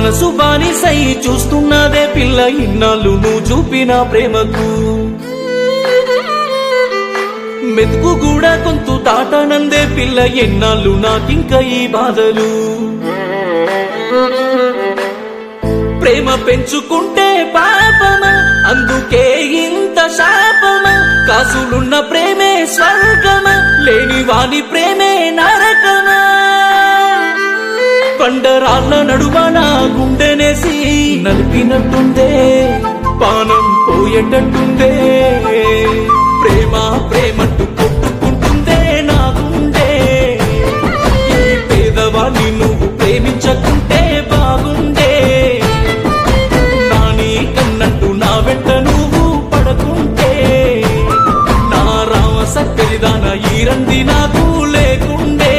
మనసు బానిసై చూస్తున్నదే పిల్ల ఇన్నాళ్ళు నువ్వు చూపిన ప్రేమకు మెతుకు కూడా కొంత తాటనందే పిల్ల ఎన్నాళ్ళు నాకింక ఈ బాధలు ప్రేమ పెంచుకుంటే పాపమా అందుకే ఇంత శాపమా కాసులున్న ప్రేమే స్వర్గమా లేని వాని ప్రేమే నరకమా పండరాళ్ళ నడుమ నా గుండెనేసి నలిపినట్టుందే పానం పోయేటట్టుందే ప్రేమ ప్రేమంటూ కొట్టుకుంటుందే నా గుండె ఈ పేదవాణ్ణి నువ్వు ప్రేమించకుంటే బాగుండే నాని కన్నట్టు నా వెంట నువ్వు పడకుంటే నా రామ సక్కరిదాన ఈ రంది నాకు లేకుండే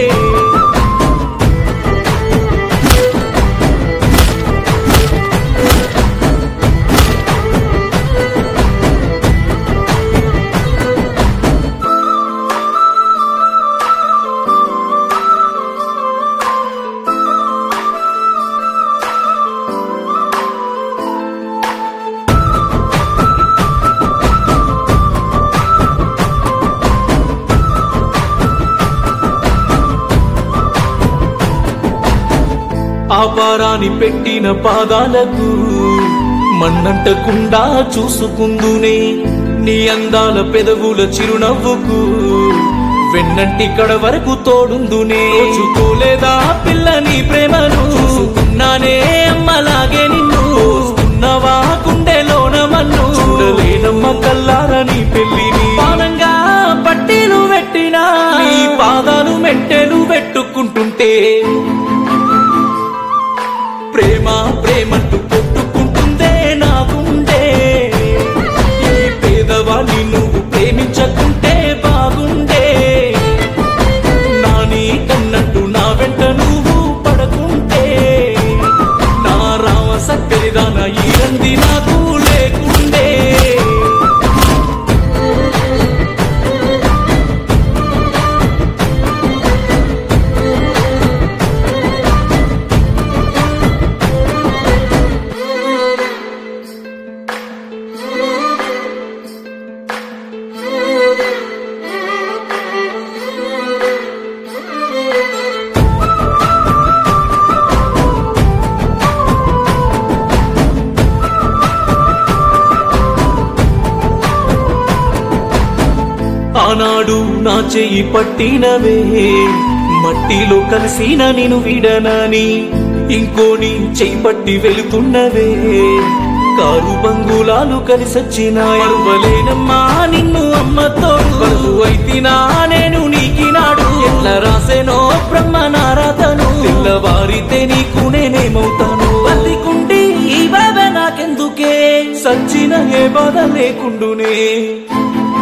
ఆపారాని పెట్టిన పాదాలకు మన్నంటకుండా చూసుకుందునే నీ అందాల పెదవుల చిరునవ్వుకు వెన్నంటి కడ వరకు తోడుందునే చూసుకోలేదా పిల్ల నీ ప్రేమను చూసుకున్నానే అమ్మలాగే నిన్ను చూసుకున్నవా గుండెలోన మన్ను చూడలేనమ్మ కల్లారా నీ పెళ్లిని పానంగా పట్టీలు పెట్టినా నీ పాదాలు మెంటెలు పెట్టుకుంటుంటే ప్రేమ ప్రేమంటూ కొట్టుకుంటుందే నా గుండె ఈ పేదవాణ్ణి నువ్వు ప్రేమించకుంటే బాగుండే నాని కన్నట్టు నా వెంట నువ్వు పడకుంటే నా రామ సక్కరిదాన ఈ రంది నాకు లేకుండే ఆనాడు నా చెయ్యి పట్టినవే మట్టిలో కలిసిన నేను విడనని ఇంకోని చెయ్యి పట్టి వెళుతున్నవే కారు బంగులాలు కలిసొచ్చిన అరువలేనమ్మా నిన్ను అమ్మతో అయితినా నేను నీకినాడు ఎట్లా రాసేనో బ్రహ్మ నారాధను తెల్లవారితే నీకు నేనేమవుతాను బతికుండి ఈ బాధ నాకెందుకే సచ్చిన ఏ బాధ లేకుండునే